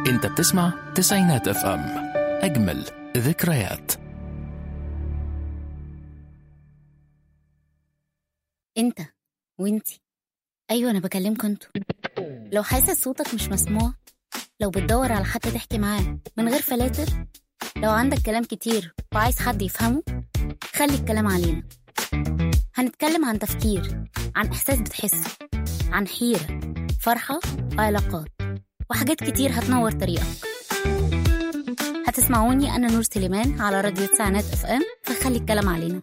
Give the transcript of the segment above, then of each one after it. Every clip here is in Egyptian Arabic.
انت بتسمع تسعينات اف ام اجمل ذكريات انت وانتي ايوه انا بكلمكوا انتوا لو حاسس صوتك مش مسموع لو بتدور على حد تحكي معاه من غير فلاتر لو عندك كلام كتير وعايز حد يفهمه خلي الكلام علينا هنتكلم عن تفكير عن احساس بتحسه عن حيره فرحه وعلاقات وحاجات كتير هتنور طريقك هتسمعوني انا نور سليمان على راديو تسعينات اف ام فخلي الكلام علينا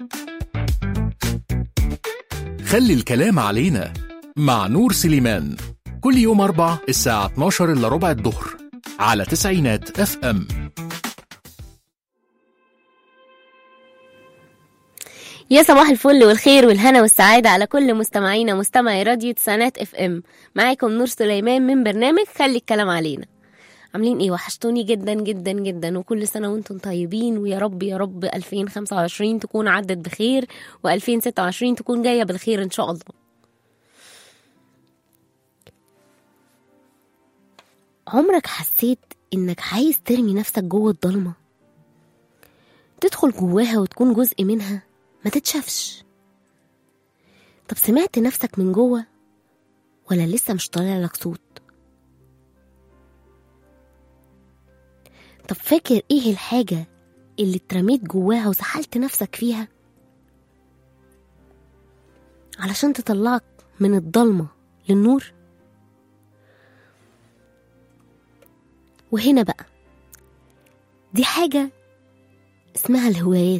خلي الكلام علينا مع نور سليمان كل يوم أربع الساعة 12 إلا ربع الظهر على تسعينات اف ام يا صباح الفل والخير والهنا والسعادة على كل مستمعينا مستمعي راديو تسعينات اف ام معاكم نور سليمان من برنامج خلي الكلام علينا عاملين ايه وحشتوني جدا جدا جدا وكل سنة وانتم طيبين ويا رب يا رب 2025 تكون عدت بخير و2026 تكون جاية بالخير ان شاء الله عمرك حسيت انك عايز ترمي نفسك جوه الضلمة تدخل جواها وتكون جزء منها ما تتشافش طب سمعت نفسك من جوه ولا لسه مش طالع لك صوت طب فاكر ايه الحاجة اللي اترميت جواها وسحلت نفسك فيها علشان تطلعك من الضلمة للنور وهنا بقى دي حاجة اسمها الهوايات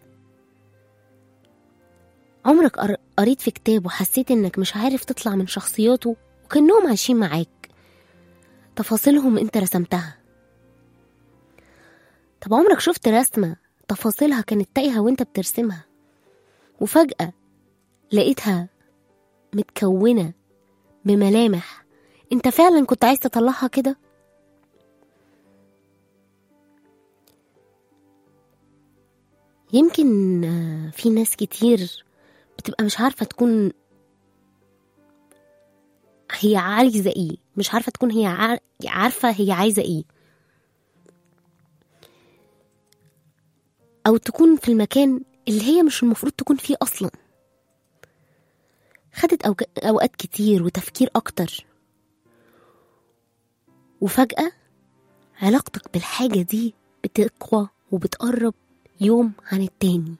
عمرك قر- قريت في كتاب وحسيت انك مش عارف تطلع من شخصياته وكأنهم عايشين معاك تفاصيلهم انت رسمتها طب عمرك شفت رسمة تفاصيلها كانت تايهة وانت بترسمها وفجأة لقيتها متكونة بملامح انت فعلا كنت عايز تطلعها كده يمكن آه، في ناس كتير بتبقى مش عارفة تكون هي عايزة ايه مش عارفة تكون هي عار- عارفة هي عايزة ايه أو تكون في المكان اللي هي مش المفروض تكون فيه أصلا خدت أوج- أوقات كتير وتفكير أكتر وفجأة علاقتك بالحاجة دي بتقوى وبتقرب يوم عن التاني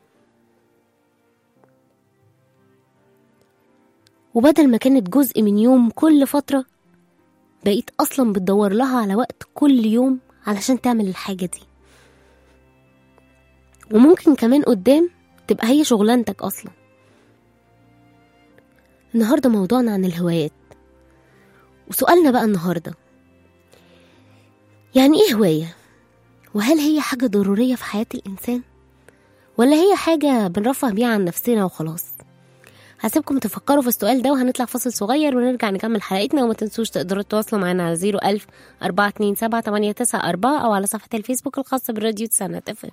وبدل ما كانت جزء من يوم كل فترة بقيت أصلا بتدور لها على وقت كل يوم علشان تعمل الحاجة دي وممكن كمان قدام تبقى هي شغلانتك أصلا النهاردة موضوعنا عن الهوايات وسؤالنا بقى النهاردة يعني ايه هواية؟ وهل هي حاجة ضرورية في حياة الإنسان؟ ولا هي حاجة بنرفه بيها عن نفسنا وخلاص؟ هسيبكم تفكروا في السؤال ده وهنطلع فاصل صغير ونرجع نكمل حلقتنا وما تنسوش تقدروا تتواصلوا معنا على 01000 427 894 أو على صفحة الفيسبوك الخاصة بالراديو تسعة اف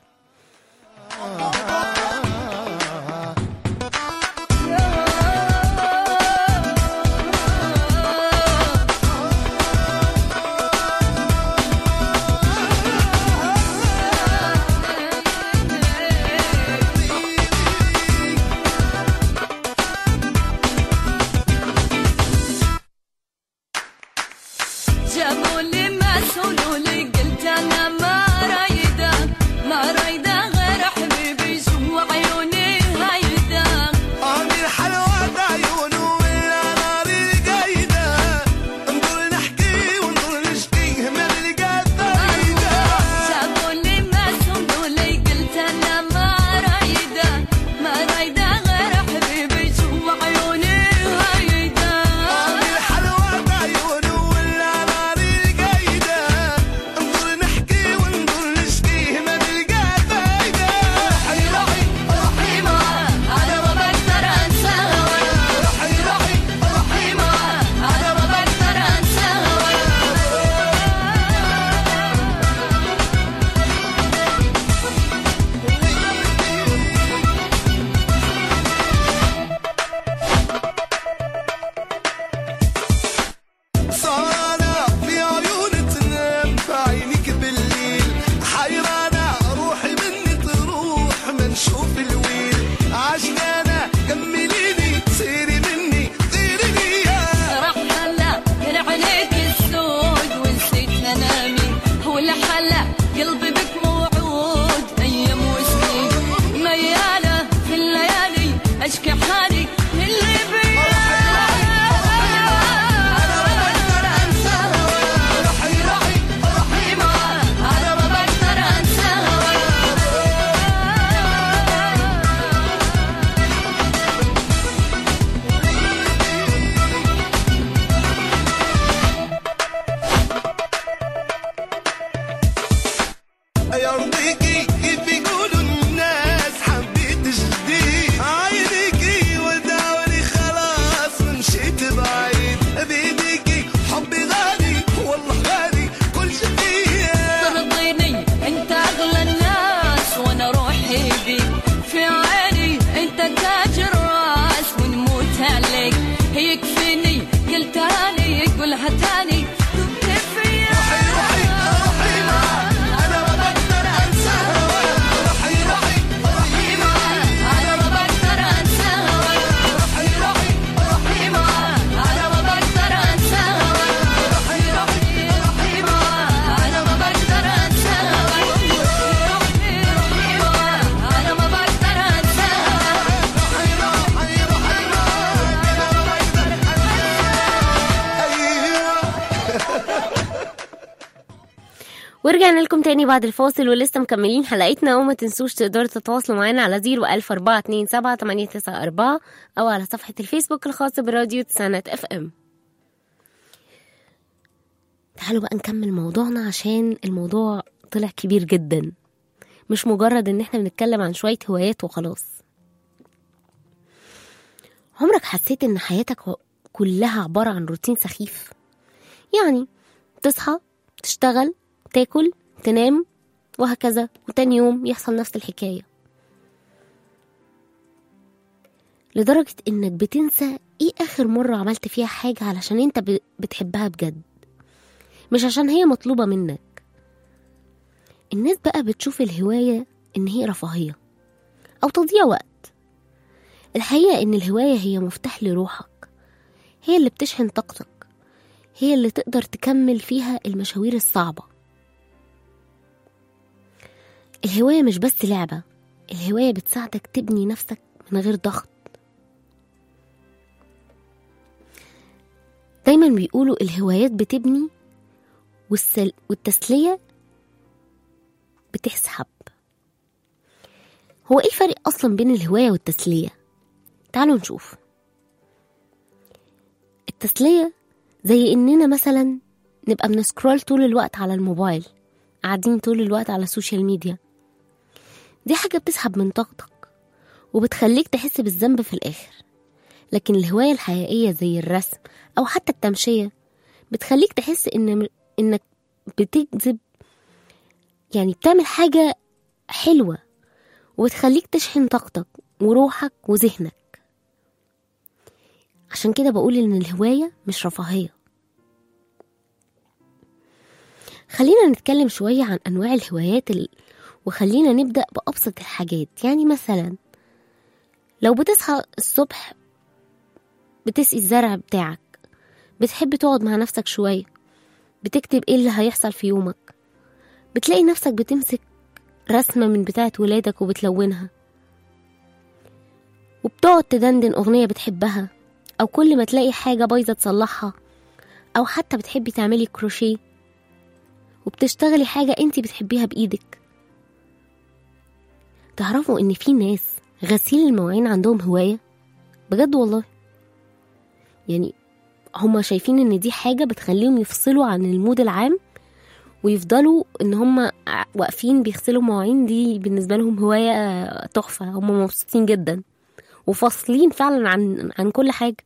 جابوا لي مسؤول لي قلت انا ما رايده ما رايده غير حبيبي جوا عيوني هيدا عامل حلوة عيونه ولا ناري قايدة نضل نحكي ونضل نشكي ما نلقى فايدة جابوا لي مسؤول لي قلت انا ما رايده ما رايده غير حبيبي جوا عيوني هيدا عامل حلوة عيونه ولا ناري قايدة نضل نحكي يكفيني قلت اني قولها تاني دبت فيا انا ما بقدر انسى هواك روحي روحي روحي معاك انا ما بقدر انسى هواك روحي روحي روحي معاك انا ما بقدر انسى هواك روحي روحي روحي معاك انا ما بقدر انسى هواك انا ما بقدر انسى هواك روحي روحي روحي معاك انا ما بقدر ايوه ورجعنا لكم تاني بعد الفاصل ولسه مكملين حلقتنا وما تنسوش تقدروا تتواصلوا معانا على 01427 أو على صفحة الفيسبوك الخاصة براديو تسانات اف ام تعالوا بقى نكمل موضوعنا عشان الموضوع طلع كبير جدا مش مجرد ان احنا بنتكلم عن شوية هوايات وخلاص عمرك حسيت ان حياتك كلها عبارة عن روتين سخيف يعني تصحى تشتغل تاكل تنام وهكذا وتاني يوم يحصل نفس الحكاية لدرجة انك بتنسى ايه اخر مرة عملت فيها حاجة علشان انت ب- بتحبها بجد مش عشان هي مطلوبة منك الناس بقى بتشوف الهواية ان هي رفاهية او تضييع وقت الحقيقة ان الهواية هي مفتاح لروحك هي اللي بتشحن طاقتك هي اللي تقدر تكمل فيها المشاوير الصعبة الهواية مش بس لعبة الهواية بتساعدك تبني نفسك من غير ضغط دايما بيقولوا الهوايات بتبني والسل... والتسلية بتسحب هو ايه الفرق اصلا بين الهواية والتسلية تعالوا نشوف التسلية زي اننا مثلا نبقى بنسكرول طول الوقت على الموبايل قاعدين طول الوقت على السوشيال ميديا دي حاجة بتسحب من طاقتك وبتخليك تحس بالذنب في الآخر لكن الهواية الحقيقية زي الرسم أو حتى التمشية بتخليك تحس إن إنك بتجذب يعني بتعمل حاجة حلوة وبتخليك تشحن طاقتك وروحك وذهنك عشان كده بقول إن الهواية مش رفاهية خلينا نتكلم شوية عن أنواع الهوايات ال... وخلينا نبدأ بأبسط الحاجات يعني مثلا لو بتصحى الصبح بتسقي الزرع بتاعك بتحب تقعد مع نفسك شوية بتكتب ايه اللي هيحصل في يومك بتلاقي نفسك بتمسك رسمة من بتاعة ولادك وبتلونها وبتقعد تدندن أغنية بتحبها أو كل ما تلاقي حاجة بايظة تصلحها أو حتى بتحبي تعملي كروشيه وبتشتغلي حاجة انتي بتحبيها بإيدك تعرفوا ان في ناس غسيل المواعين عندهم هواية بجد والله يعني هما شايفين ان دي حاجة بتخليهم يفصلوا عن المود العام ويفضلوا ان هما ع- واقفين بيغسلوا مواعين دي بالنسبة لهم هواية تحفة هما مبسوطين جدا وفاصلين فعلا عن عن كل حاجة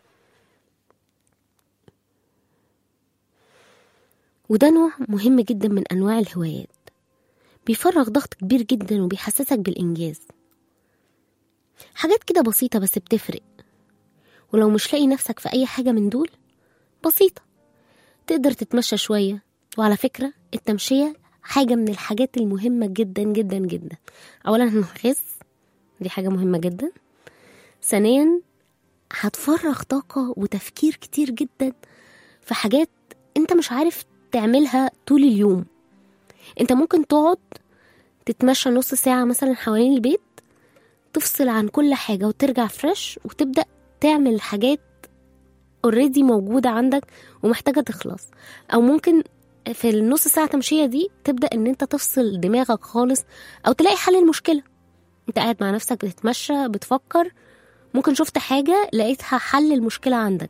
وده نوع مهم جدا من أنواع الهوايات بيفرغ ضغط كبير جدا وبيحسسك بالإنجاز حاجات كده بسيطة بس بتفرق ولو مش لاقي نفسك في أي حاجة من دول بسيطة تقدر تتمشى شوية وعلى فكرة التمشية حاجة من الحاجات المهمة جدا جدا جدا أولا هنخس دي حاجة مهمة جدا ثانيا هتفرغ طاقة وتفكير كتير جدا في حاجات انت مش عارف تعملها طول اليوم انت ممكن تقعد تتمشى نص ساعة مثلا حوالين البيت تفصل عن كل حاجة وترجع فريش وتبدأ تعمل حاجات اوريدي موجودة عندك ومحتاجة تخلص أو ممكن في النص ساعة تمشية دي تبدأ إن أنت تفصل دماغك خالص أو تلاقي حل المشكلة أنت قاعد مع نفسك بتتمشى بتفكر ممكن شفت حاجة لقيتها حل المشكلة عندك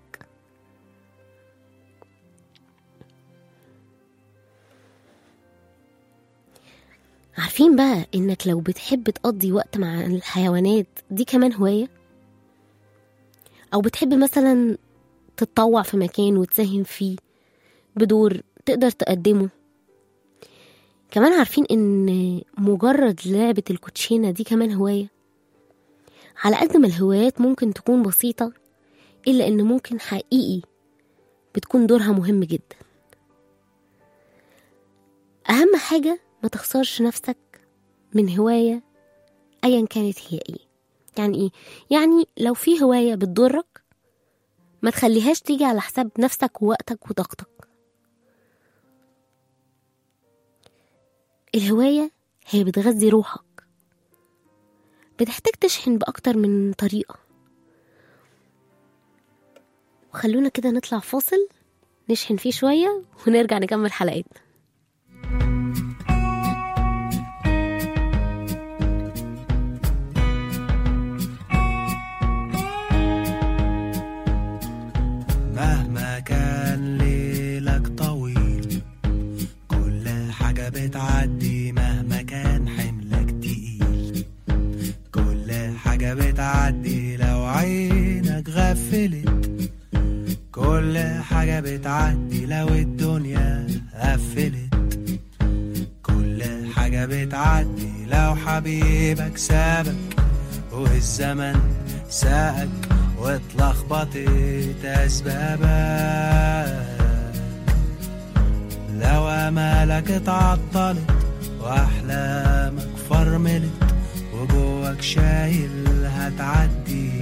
عارفين بقى إنك لو بتحب تقضي وقت مع الحيوانات دي كمان هواية أو بتحب مثلا تتطوع في مكان وتساهم فيه بدور تقدر تقدمه كمان عارفين ان مجرد لعبة الكوتشينة دي كمان هواية على قد ما الهوايات ممكن تكون بسيطة إلا إن ممكن حقيقي بتكون دورها مهم جدا أهم حاجة ما تخسرش نفسك من هواية أيا كانت هي إيه يعني إيه؟ يعني لو في هواية بتضرك ما تخليهاش تيجي على حساب نفسك ووقتك وطاقتك الهواية هي بتغذي روحك بتحتاج تشحن بأكتر من طريقة وخلونا كده نطلع فاصل نشحن فيه شوية ونرجع نكمل حلقتنا مهما كان ليلك طويل كل حاجة بتعدي مهما كان حملك تقيل كل حاجة بتعدي لو عينك غفلت كل حاجة بتعدي لو الدنيا قفلت كل حاجة بتعدي لو حبيبك سابك والزمن ساقك واتلخبطت أسبابك لو أمالك اتعطلت وأحلامك فرملت وجواك شايل هتعدي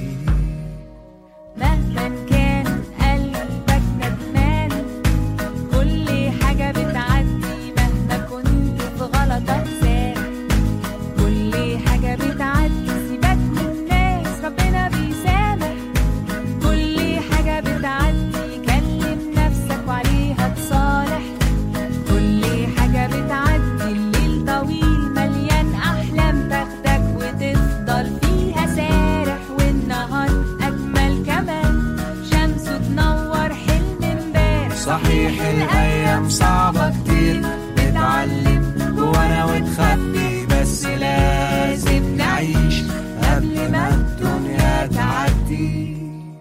مهما كان قلبك ندمان كل حاجة بتعدي مهما كنت في غلطك سام كل حاجة بتعدي سيبك من الناس ربنا بيسامح كل حاجة بتعدي كلم نفسك وعليها تصالح كل حاجة بتعدي الليل طويل مليان أحلام تاخدك وتفضل فيها سارح والنهار أجمل كمان شمسه تنور حلم امبارح صحيح الأيام صعبة كتير بتعلم وانا وتخبي بس لازم نعيش قبل ما الدنيا تعدي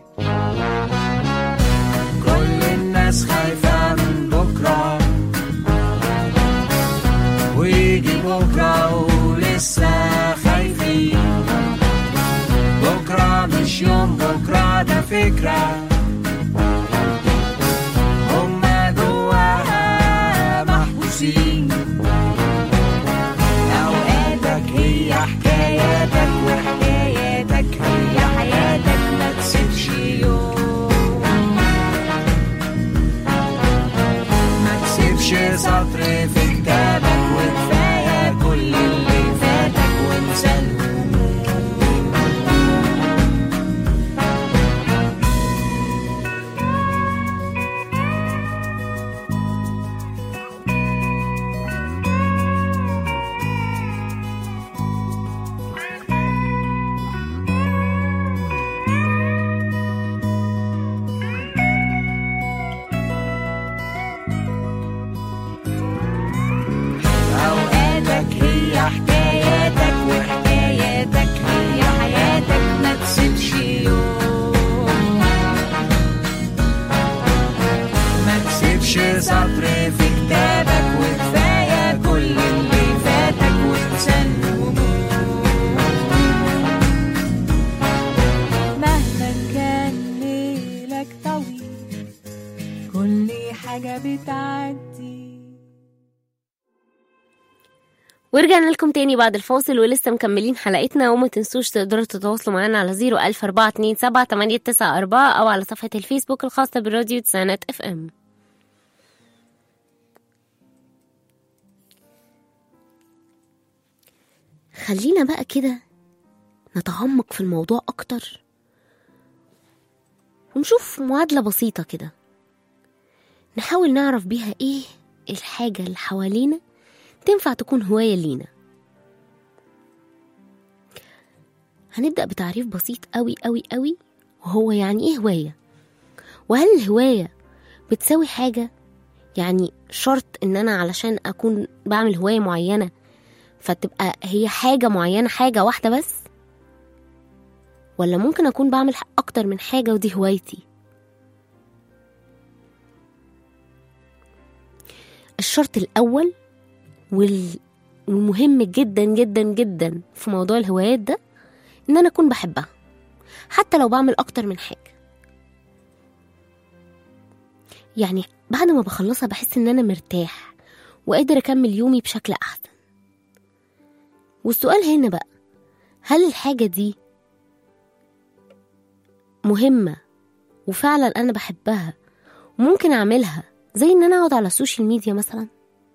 كل الناس خايفة من بكرة ويجي بكرة ولسه خايفين بكرة مش يوم بكرة ده فكرة هما جواها محبوسين أوقاتك هي حكاياتك وحكاياتك هي حياتك ما تسيبش يوم ما تسيبش سطر في كتابك وكفاية كل اللي فاتك وانسى الهموم أوقاتك هي حكاياتك وحكاياتك هي حياتك ما تسيبش يوم ما تسيبش سطر في كتابك وكفاية كل اللي فاتك وانسى الهموم مهما كان ليلك طويل كل حاجة بتعدي ورجعنا لكم تاني بعد الفاصل ولسه مكملين حلقتنا وما تنسوش تقدروا تتواصلوا معانا على 01427 أو على صفحة الفيسبوك الخاصة بالراديو تسعينات اف ام خلينا بقى كده نتعمق في الموضوع أكتر ونشوف معادلة بسيطة كده نحاول نعرف بيها ايه الحاجة اللي حوالينا تنفع تكون هواية لينا هنبدأ بتعريف بسيط قوي قوي قوي وهو يعني ايه هواية وهل الهواية بتساوي حاجة يعني شرط ان انا علشان اكون بعمل هواية معينة فتبقى هي حاجة معينة حاجة واحدة بس ولا ممكن اكون بعمل ح- اكتر من حاجة ودي هوايتي الشرط الاول وال... والمهم جدا جدا جدا في موضوع الهوايات ده ان انا اكون بحبها حتى لو بعمل اكتر من حاجه يعني بعد ما بخلصها بحس ان انا مرتاح وقادر اكمل يومي بشكل احسن والسؤال هنا بقى هل الحاجة دي مهمة وفعلا انا بحبها وممكن اعملها زي ان انا اقعد على السوشيال ميديا مثلا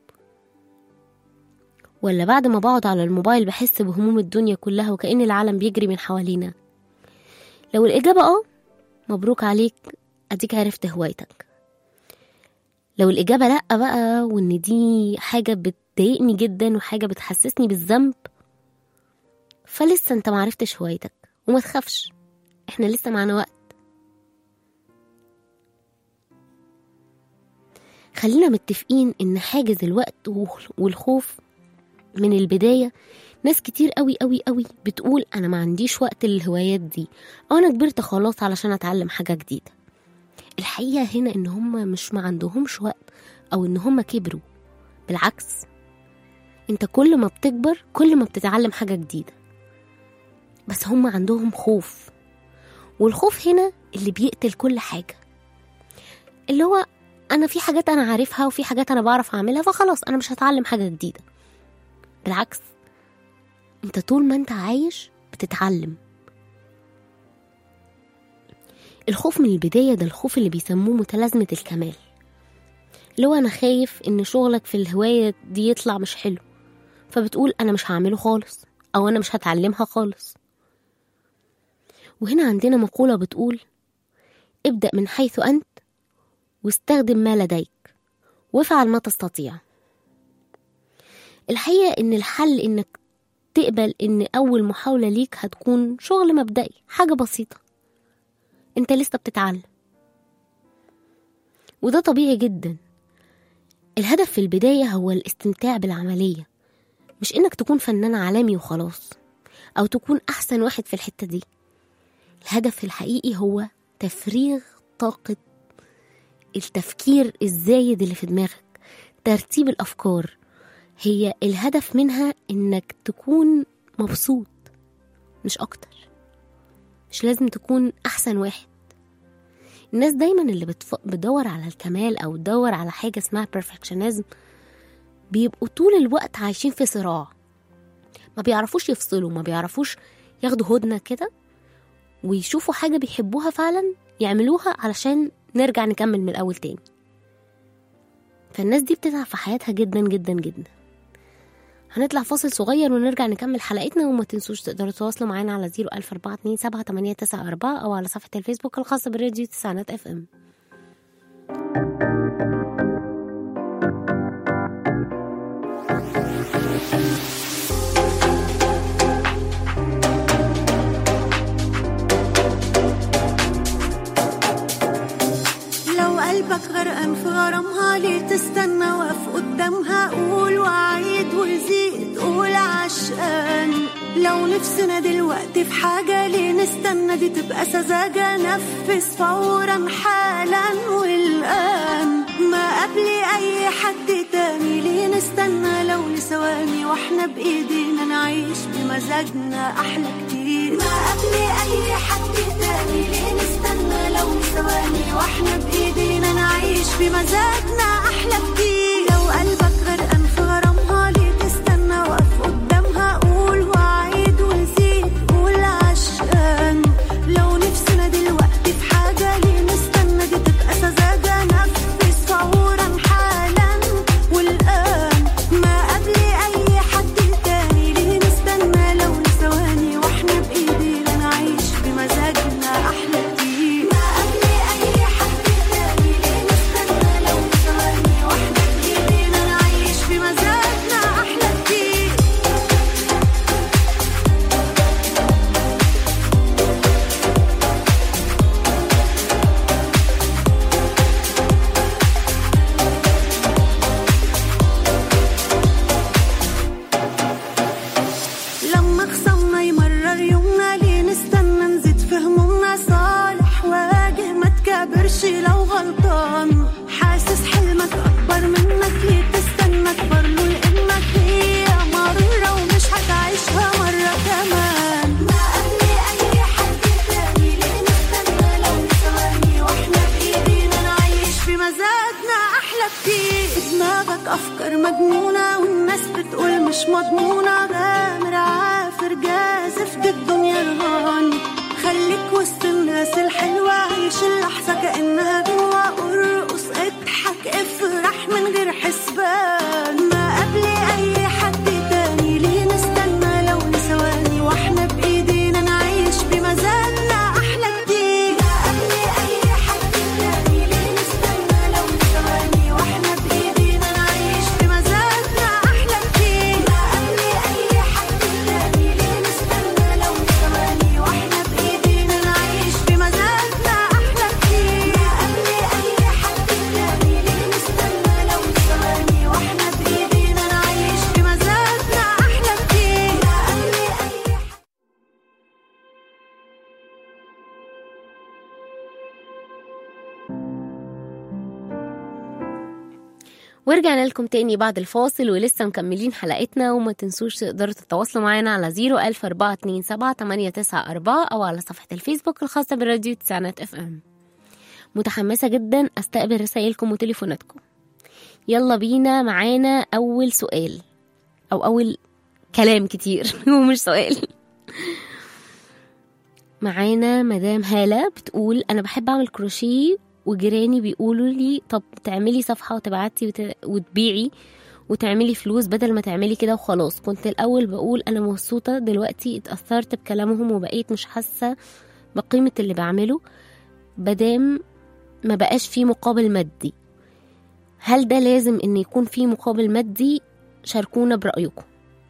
ولا بعد ما بقعد على الموبايل بحس بهموم الدنيا كلها وكأن العالم بيجري من حوالينا لو الإجابة اه مبروك عليك أديك عرفت هوايتك لو الإجابة لأ بقى وإن دي حاجة بتضايقني جدا وحاجة بتحسسني بالذنب فلسه انت معرفتش هوايتك وما تخافش احنا لسه معانا وقت خلينا متفقين ان حاجز الوقت والخوف من البداية ناس كتير قوي قوي قوي بتقول انا ما عنديش وقت للهوايات دي او انا كبرت خلاص علشان اتعلم حاجة جديدة الحقيقة هنا ان هم مش ما عندهمش وقت او ان هم كبروا بالعكس انت كل ما بتكبر كل ما بتتعلم حاجة جديدة بس هم عندهم خوف والخوف هنا اللي بيقتل كل حاجة اللي هو انا في حاجات انا عارفها وفي حاجات انا بعرف اعملها فخلاص انا مش هتعلم حاجة جديدة بالعكس انت طول ما انت عايش بتتعلم الخوف من البداية ده الخوف اللي بيسموه متلازمة الكمال اللي هو أنا خايف إن شغلك في الهواية دي يطلع مش حلو فبتقول أنا مش هعمله خالص أو أنا مش هتعلمها خالص وهنا عندنا مقولة بتقول ابدأ من حيث أنت واستخدم ما لديك وافعل ما تستطيع الحقيقة إن الحل إنك تقبل إن أول محاولة ليك هتكون شغل مبدئي حاجة بسيطة انت لسه بتتعلم وده طبيعي جدا الهدف في البداية هو الاستمتاع بالعملية مش انك تكون فنان عالمي وخلاص او تكون احسن واحد في الحتة دي الهدف الحقيقي هو تفريغ طاقة التفكير الزايد اللي في دماغك ترتيب الافكار هي الهدف منها انك تكون مبسوط مش اكتر مش لازم تكون احسن واحد الناس دايما اللي بتف... بتدور على الكمال او تدور على حاجه اسمها perfectionism بيبقوا طول الوقت عايشين في صراع ما بيعرفوش يفصلوا ما بيعرفوش ياخدوا هدنه كده ويشوفوا حاجه بيحبوها فعلا يعملوها علشان نرجع نكمل من الاول تاني فالناس دي بتتعب في حياتها جدا جدا جدا هنطلع فاصل صغير ونرجع نكمل حلقتنا وما تنسوش تقدروا تتواصلوا معانا على 01427 أو على صفحة الفيسبوك الخاصة بالراديو تسعينات اف ام لو قلبك غرقان في غرامها ليه تستنى واقف قدامها قول وعيد وزيد قول عشقان لو نفسنا دلوقتي في حاجة ليه نستنى دي تبقى سذاجة نفذ فورا حالا والآن ما قبل أي حد تاني ليه نستنى لو لثواني واحنا بإيدينا نعيش بمزاجنا أحلى كتير ما قبل أي حد تاني ليه نستنى لو لثواني واحنا بإيدينا نعيش بمزاجنا أحلى كتير لو قلبك غرقان في غرامها ليه تستنى واقف قدامها قول وعيد وزيد قول عشقان لو نفسنا دلوقتي في حاجة ليه نستنى دي تبقى سذاجة نفذ فورا حالا والآن ما قبل أي حد تاني ليه نستنى لو لثواني واحنا بإيدينا نعيش بمزاجنا أحلى كتير ما قبل أي حد تاني ليه نستنى لو لثواني واحنا بإيدينا نعيش بمزاجنا أحلى كتير لما خصمنا يمرر يومنا ليه نستنى نزيد في همومنا صالح واجه ما تكابرش لو غلطان حاسس حلمك اكبر منك ليه تستنى تكبر له لانك هي مرة ومش هتعيشها مرة كمان ما قبل اي حد تاني ليه نستنى لو ثواني واحنا بايدينا نعيش في مزاج أفكار مجنونة والناس بتقول مش مضمونة غامر عافر جازف دي الدنيا رهان خليك وسط الناس الحلوة عيش اللحظة كأنها جوا ارقص اضحك افرح من غير حسبان ما قبل أي حد تاني ليه نستنى لو لثواني واحنا بإيدينا نعيش بمزاجنا أحلى كتير ما قبل أي حد تاني ليه نستنى لو لثواني واحنا بإيدينا نعيش بمزاجنا أحلى كتير ما قبل أي حد تاني ليه نستنى لو لثواني واحنا بإيدينا نعيش بمزاجنا أحلى كتير ما قبل أي حد تاني ليه نستنى لو لثواني واحنا بإيدينا نعيش بمزاجنا أحلى كتير ما قبل أي ورجعنا لكم تاني بعد الفاصل ولسه مكملين حلقتنا وما تنسوش تقدروا تتواصلوا معانا على 01427 أو على صفحة الفيسبوك الخاصة بالراديو تسعينات اف ام متحمسة جدا استقبل رسائلكم وتليفوناتكم يلا بينا معانا أول سؤال أو أول كلام كتير ومش سؤال معانا مدام هالة بتقول أنا بحب أعمل كروشيه وجيراني بيقولوا لي طب تعملي صفحة وتبعتي وت... وتبيعي وتعملي فلوس بدل ما تعملي كده وخلاص كنت الأول بقول أنا مبسوطة دلوقتي اتأثرت بكلامهم وبقيت مش حاسة بقيمة اللي بعمله بدام ما بقاش فيه مقابل مادي هل ده لازم ان يكون فيه مقابل مادي شاركونا برأيكم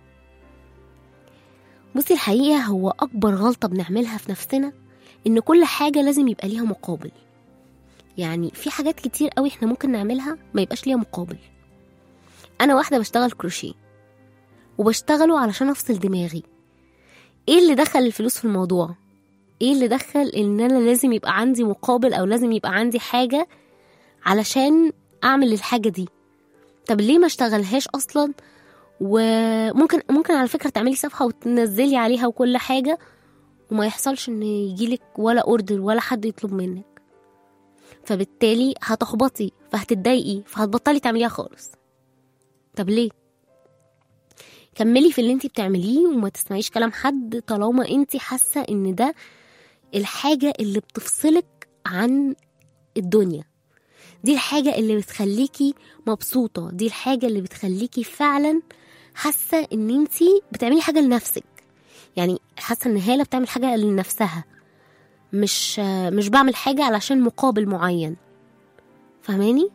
بصي الحقيقة هو أكبر غلطة بنعملها في نفسنا إن كل حاجة لازم يبقى ليها مقابل يعني في حاجات كتير قوي احنا ممكن نعملها ما يبقاش ليها مقابل أنا واحدة بشتغل كروشيه وبشتغله علشان أفصل دماغي ايه اللي دخل الفلوس في الموضوع ايه اللي دخل ان انا لازم يبقى عندي مقابل او لازم يبقى عندي حاجة علشان اعمل الحاجة دي طب ليه ما اشتغلهاش اصلا وممكن ممكن على فكرة تعملي صفحة وتنزلي عليها وكل حاجة وما يحصلش ان يجيلك ولا اوردر ولا حد يطلب منك فبالتالي هتحبطي فهتتضايقي فهتبطلي تعمليها خالص طب ليه كملي في اللي انت بتعمليه وما تسمعيش كلام حد طالما انت حاسه ان ده الحاجه اللي بتفصلك عن الدنيا دي الحاجه اللي بتخليكي مبسوطه دي الحاجه اللي بتخليكي فعلا حاسه ان انت بتعملي حاجه لنفسك يعني حاسه ان هاله بتعمل حاجه لنفسها مش مش بعمل حاجه علشان مقابل معين فاهماني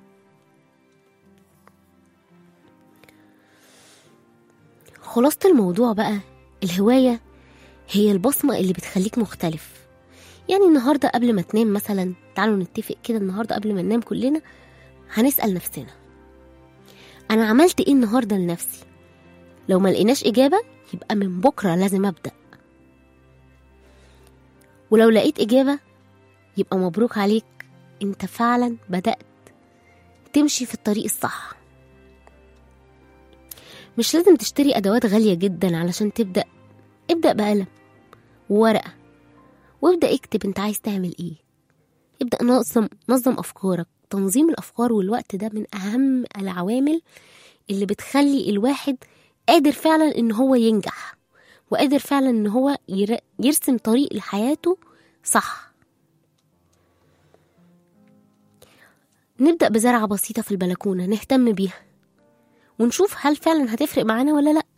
خلاصة الموضوع بقى الهواية هي البصمة اللي بتخليك مختلف يعني النهاردة قبل ما تنام مثلا تعالوا نتفق كده النهاردة قبل ما ننام كلنا هنسأل نفسنا أنا عملت إيه النهاردة لنفسي لو ما لقيناش إجابة يبقى من بكرة لازم أبدأ ولو لقيت إجابة يبقى مبروك عليك أنت فعلا بدأت تمشي في الطريق الصح مش لازم تشتري أدوات غالية جدا علشان تبدأ ابدأ بقلم وورقة وابدأ اكتب انت عايز تعمل ايه ابدأ نظم نظم أفكارك تنظيم الأفكار والوقت ده من أهم العوامل اللي بتخلي الواحد قادر فعلا ان هو ينجح وقادر فعلا ان هو ير- يرسم طريق لحياته صح نبدأ بزرعة بسيطة في البلكونة نهتم بيها ونشوف هل فعلا هتفرق معانا ولا لا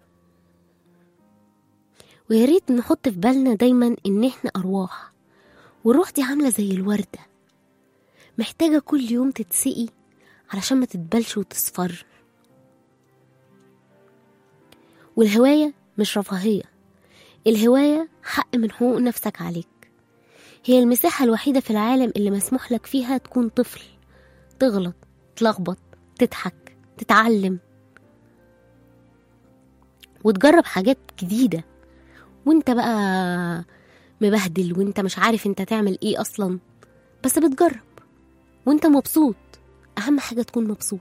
ويا ريت نحط في بالنا دايما ان احنا ارواح والروح دي عامله زي الورده محتاجه كل يوم تتسقي علشان ما تتبلش وتصفر والهوايه مش رفاهيه الهوايه حق من حقوق نفسك عليك هي المساحه الوحيده في العالم اللي مسموح لك فيها تكون طفل تغلط تلخبط تضحك تتعلم وتجرب حاجات جديدة وانت بقى مبهدل وانت مش عارف انت تعمل ايه اصلا بس بتجرب وانت مبسوط اهم حاجة تكون مبسوط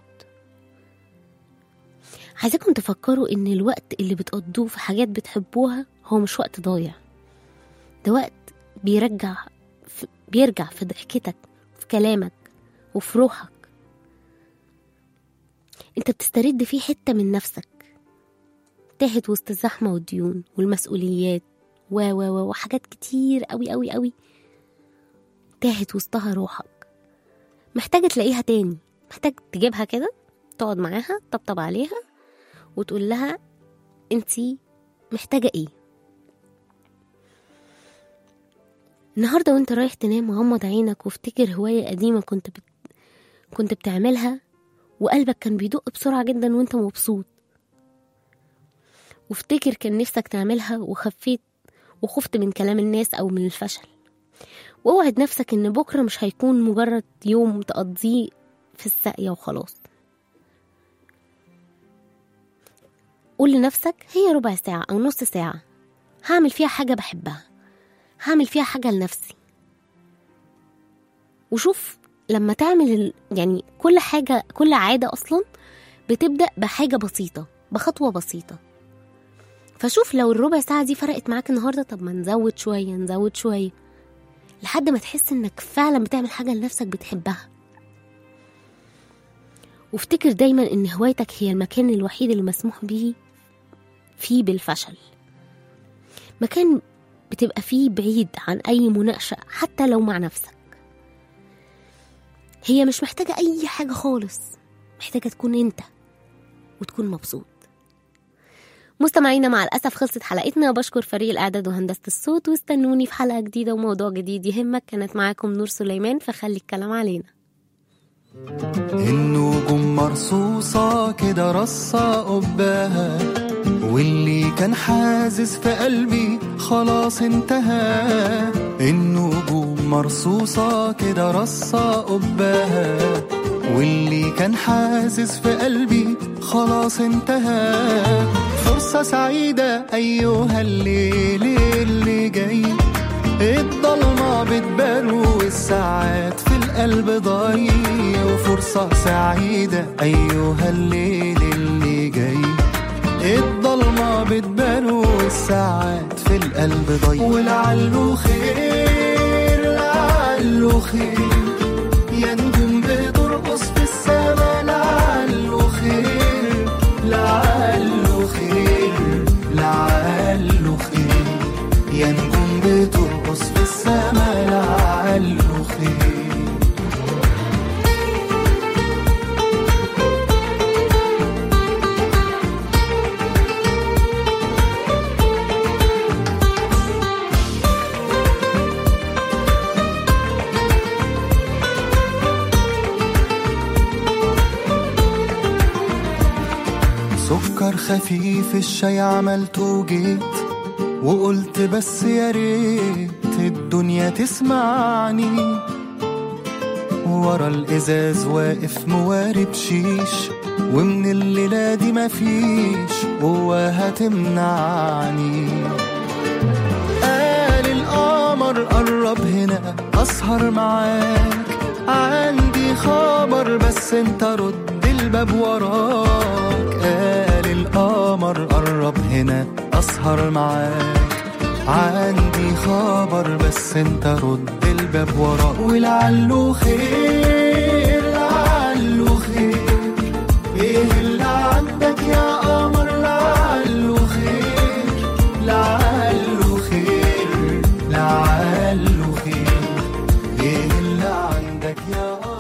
عايزاكم تفكروا ان الوقت اللي بتقضوه في حاجات بتحبوها هو مش وقت ضايع ده وقت بيرجع في بيرجع في ضحكتك في كلامك وفي روحك انت بتسترد فيه حتة من نفسك تاهت وسط الزحمة والديون والمسؤوليات و و و وحاجات كتير قوي قوي قوي تاهت وسطها روحك محتاجة تلاقيها تاني محتاج تجيبها كده تقعد معاها طبطب عليها وتقول لها انتي محتاجة ايه النهاردة وانت رايح تنام غمض عينك وافتكر هواية قديمة كنت بت... كنت بتعملها وقلبك كان بيدق بسرعة جدا وانت مبسوط وافتكر كان نفسك تعملها وخفيت وخفت من كلام الناس أو من الفشل واوعد نفسك ان بكرة مش هيكون مجرد يوم تقضيه في الساقية وخلاص قول لنفسك هي ربع ساعة أو نص ساعة هعمل فيها حاجة بحبها هعمل فيها حاجة لنفسي وشوف لما تعمل ال... يعني كل حاجة كل عادة أصلا بتبدأ بحاجة بسيطة بخطوة بسيطة فشوف لو الربع ساعة دي فرقت معاك النهاردة طب ما نزود شوية نزود شوية لحد ما تحس انك فعلا بتعمل حاجة لنفسك بتحبها وافتكر دايما ان هوايتك هي المكان الوحيد اللي مسموح به فيه بالفشل مكان بتبقى فيه بعيد عن أي مناقشة حتى لو مع نفسك هي مش محتاجة أي حاجة خالص محتاجة تكون أنت وتكون مبسوط مستمعينا مع الأسف خلصت حلقتنا بشكر فريق الإعداد وهندسة الصوت واستنوني في حلقة جديدة وموضوع جديد يهمك كانت معاكم نور سليمان فخلي الكلام علينا النجوم مرصوصة كده رصة قباها واللي كان حازز في قلبي خلاص انتهى النجوم مرصوصة كده رصة قباها واللي كان حازز في قلبي خلاص انتهى فرصة سعيدة أيها الليل اللي جاي الضلمة بتبان والساعات في القلب ضايع وفرصة سعيدة أيها الليل اللي جاي الضلمة بتبان والساعات في القلب ضايع ولعله خير لعله خير يا نجوم بترقص في السما لعله خير لعله خير لعله خير يا نجوم بترقص في السما لعله خير سكر خفيف الشاي عملته وجيت وقلت بس يا ريت الدنيا تسمعني ورا الازاز واقف موارب شيش ومن الليلة دي مفيش قوة هتمنعني قال القمر قرب هنا أسهر معاك عندي خبر بس انت رد الباب وراك قال القمر قرب هنا أسهر معاك عندي خبر بس انت رد الباب وراك ولعله خير لعله خير ايه اللي عندك يا قمر لعله خير لعله خير لعله خير ايه اللي عندك يا قمر